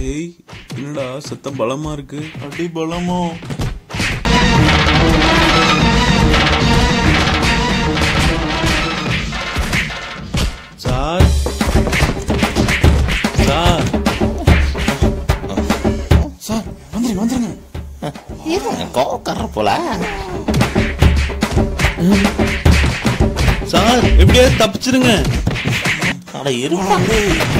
டேய் என்னடா சத்தம் பலமா இருக்கு அடி பலமோ சார் சார் சார் வந்துருங்க வந்துருங்க இருங்க கோவக்கார போல சார் எப்படியாவது தப்பிச்சிருங்க அட இருப்பாங்க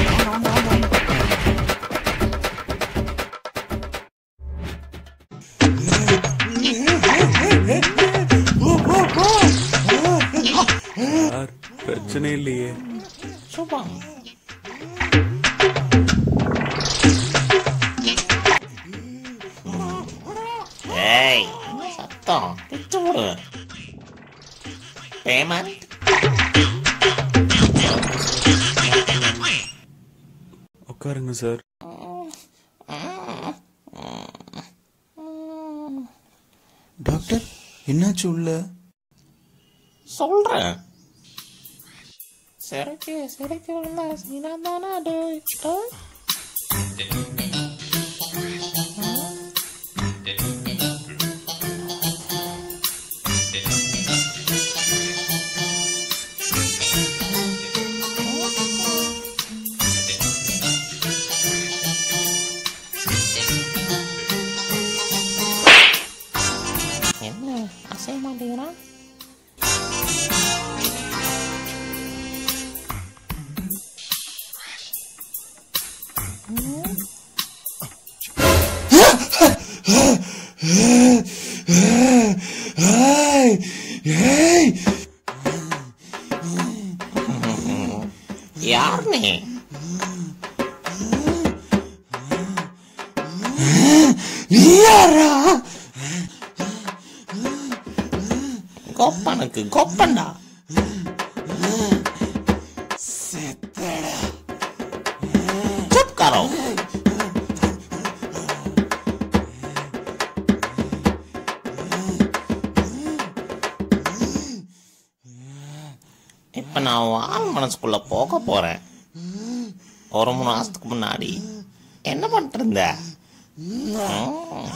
சார் பிரச்சனை இல்லையே சும்மா ஏய் சத்தம் பிச்சு விடுவேன் பேமெண்ட் உட்காருங்க சார் டாக்டர் என்னாச்சு உள்ள சொல்றேன் சிறைக்கு சிறைக்கு விழுந்தா சீனா தானா டேய் டேய். என்ன அசைய மாட்டேங்கிறான் ஏய் ஏய் யார் நீ நீ யாரா கொப்பனுக்கு கொப்பன்டா செத்தடா चुप करो இப்ப நான் உன் ஆள் மனசுக்குள்ள போக போறேன் ஒரு மூணு மாசத்துக்கு முன்னாடி என்ன பண்ணிட்டு இருந்த ம்.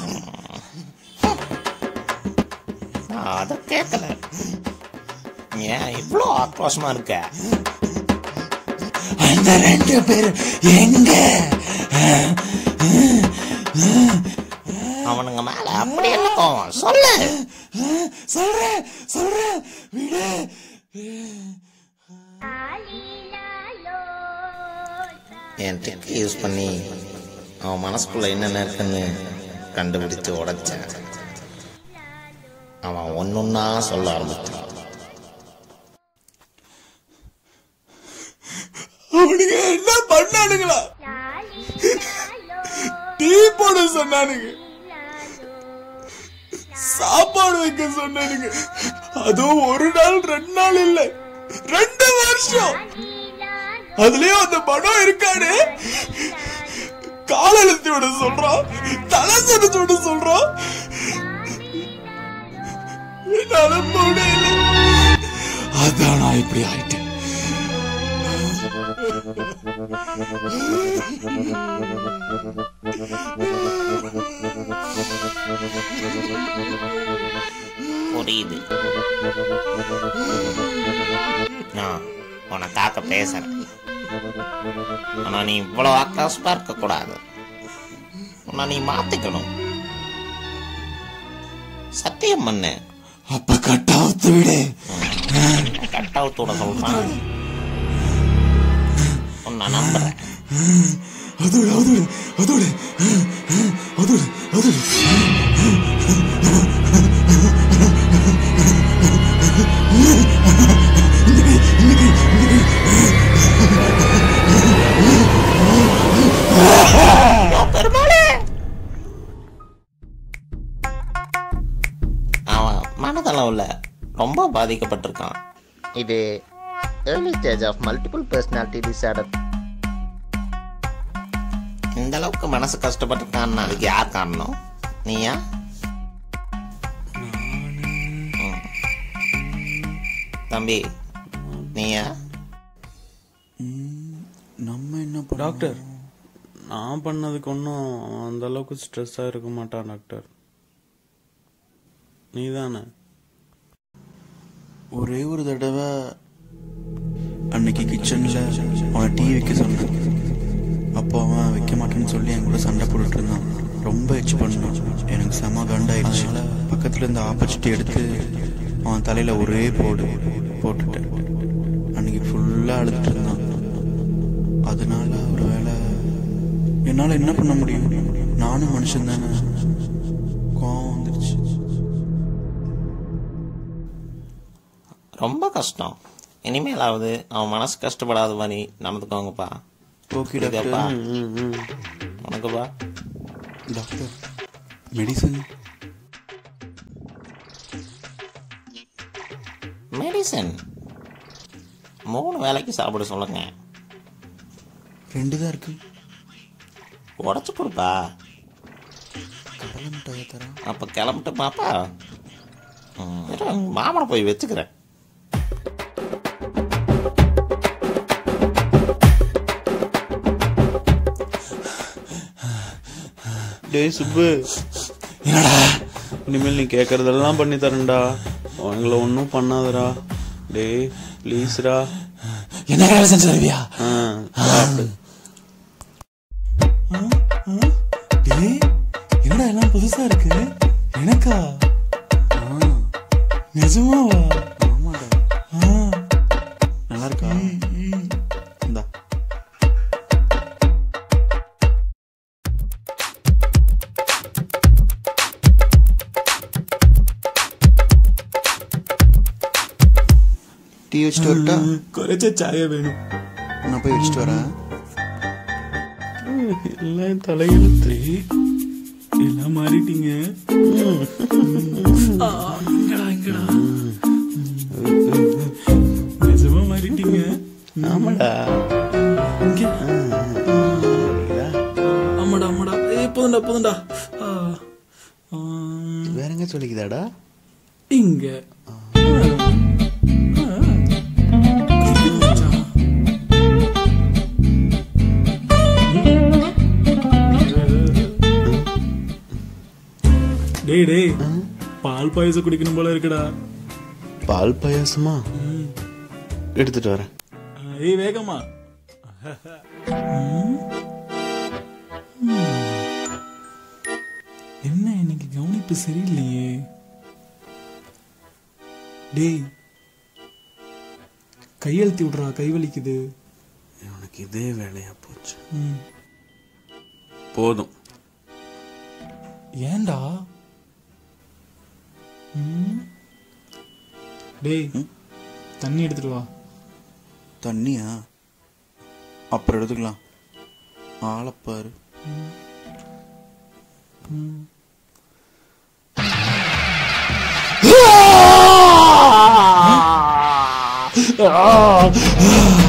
நான் அதை கேட்கல ஏன் இவ்வளோ ஆக்ரோஷமா இருக்க அந்த ரெண்டு பேரும் எங்க அவனுங்க மேல அப்படி என்ன கோவம் சொல்லு சொல்றேன் சொல்றேன் விடு என் ட்ரிக் யூஸ் பண்ணி அவன் மனசுக்குள்ள என்னென்ன இருக்குன்னு கண்டுபிடிச்சு உடைச்சேன் அவன் ஒன்னொன்னா சொல்ல ஆரம்பிச்சான் அவனுங்க என்ன பண்ணானுங்களா டீ போட சொன்னானுங்க சாப்பாடு வைக்க சொன்னானுங்க அதுவும் ஒரு நாள் ரெண்டு நாள் இல்ல ரெண்டு வருஷம் அதுலயும் அந்த படம் இருக்கானே கால் அழுத்தி விட சொல்றான் தலை செடிச்சு விட சொல்றான் என்னால முடியல அதான் நான் இப்படி ஆயிட்டேன் புரியுது நான் உனக்காக பேசுறேன் ஆனா நீ இவ்வளவு ஆக்ரோஷமா இருக்க கூடாது உன்னை நீ மாத்திக்கணும் சத்தியம் பண்ணு அப்ப கட்டாவத்து விடு கட் அவுத்தோட சொல்றான் உன்னை நம்புறேன் அதோடு அதோடு அதோடு அதோடு அதோடு இந்த கை இந்த கை இந்த கை பெருமாளே அவன் மனதளவுல ரொம்ப பாதிக்கப்பட்டிருக்கான் இது early stage of multiple personality disorder இந்த அளவுக்கு மனசு கஷ்டப்பட்டிருக்கான்னா அதுக்கு யார் காரணம் நீயா ம். தம்பி நீயா நம்ம என்ன பண்ண டாக்டர் நான் பண்ணதுக்கு ஒன்றும் அந்த அளவுக்கு ஸ்ட்ரெஸ்ஸாக இருக்க மாட்டான் டாக்டர் நீ தானே ஒரே ஒரு தடவை அன்னைக்கு கிச்சன்ல அவனை டீ வைக்க சொன்னேன் அப்போ அவன் வைக்க மாட்டேன்னு சொல்லி என் கூட சண்டை போட்டுட்டு இருந்தான் ரொம்ப எச்சு பண்ணான் எனக்கு செம கண்டாயிடுச்சு பக்கத்துல இருந்த ஆப்பர்ச்சுனிட்டி எடுத்து அவன் தலையில ஒரே போடு போட்டுட்டேன் அன்னைக்கு ஃபுல்லா அழுதுட்டு இருந்தான் அதனால ஒரு வேளை என்னால என்ன பண்ண முடியும் நானும் மனுஷன் தானே கோவம் வந்துருச்சு ரொம்ப கஷ்டம் இனிமேலாவது அவன் மனசு கஷ்டப்படாத மாதிரி நடந்துக்கோங்கப்பா ஓகே டாக்டர் புரியுதாப்பா உனக்குப்பா டாக்டர் மெடிசன் மெடிசன் மூணு வேளைக்கு சாப்பிட சொல்லுங்க ரெண்டு தான் இருக்கு உடச்சு கொடுப்பா கடலை மிட்டாயை தரேன் அப்போ கிளம்பிட்டு பாப்பா ம், இரு, மாமனை போய் வச்சுக்கிறேன் டேய் சுப்பு என்னடா இனிமேல் நீ கேட்கறதெல்லாம் பண்ணி தரேன்டா அவங்கள ஒன்றும் பண்ணாதடா டேய் ப்ளீஸ்டா என்ன வேலை செஞ்சு தருவியா ஆ சாப்பிடு டேய் என்னடா எல்லாம் புதுசா இருக்கு எனக்கா நிஜமாவா ஆமாடா நல்லா இருக்கா இந்தா டீ வச்சுட்டு வரட்டா കുറച്ച് ചായ വേണം நான் போய் வச்சுட்டு வரேன் எல்லாம் தலையெழுத்து எல்லாம் மாறிட்டீங்க ஆ, இங்கடா இங்கடா நிஜமா மாறிட்டீங்க ஆமாடா இங்க ஆமாடா ஆமாடா ஏ போதும்டா போதும்டா ஆ, ஆ, வேற எங்க சொல்லிக்குதாடா இங்க ஆ, ஆ. இது மச்சான். டேய் டேய் பால் பாயசம் குடிக்கணும் போல இருக்குடா பால் பாயாசமா எடுத்துட்டு வரேன் ஆ, ஏய் வேகமா ம். ம். என்ன இன்னைக்கு கவனிப்பு சரியில்லையே டேய் கையெழுத்தி விடுறா கை வலிக்குது உனக்கு இதே வேலையா போச்சு ம். போதும் ஏன்டா ம். டேய் தண்ணி எடுத்துட்டு வா தண்ணியா அப்புறம் எடுத்துக்கலாம் ஆளப்பாரு ஆ